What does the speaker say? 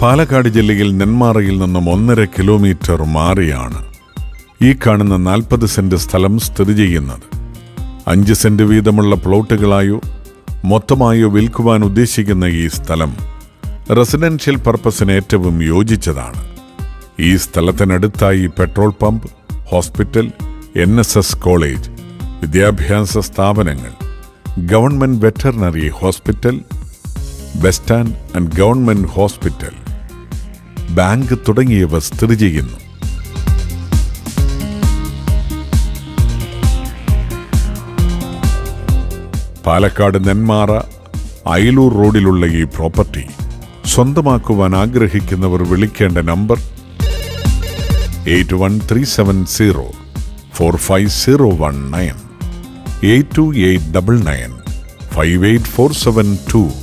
പാലക്കാട് ജില്ലയിൽ നെന്മാറയിൽ നിന്നും ഒന്നര കിലോമീറ്റർ മാറിയാണ് ഈ കാണുന്ന നാൽപ്പത് സെന്റ് സ്ഥലം സ്ഥിതി ചെയ്യുന്നത് അഞ്ച് സെന്റ് വീതമുള്ള പ്ലോട്ടുകളായോ മൊത്തമായോ വിൽക്കുവാൻ ഉദ്ദേശിക്കുന്ന ഈ സ്ഥലം റെസിഡൻഷ്യൽ പർപ്പസിന് ഏറ്റവും യോജിച്ചതാണ് ഈ സ്ഥലത്തിനടുത്തായി petrol pump hospital N S S college വിദ്യാഭ്യാസ സ്ഥാപനങ്ങൾ government veterinary hospital bus stand and government hospital bank തുടങ്ങിയവ സ്ഥിതി ചെയ്യുന്നു പാലക്കാട് നെന്മാറ അയലൂർ റോഡിലുള്ള ഈ പ്രോപ്പർട്ടി സ്വന്തമാക്കുവാൻ ആഗ്രഹിക്കുന്നവർ വിളിക്കേണ്ട number eight one three seven zero four five zero one nine eight two eight double nine five eight four seven to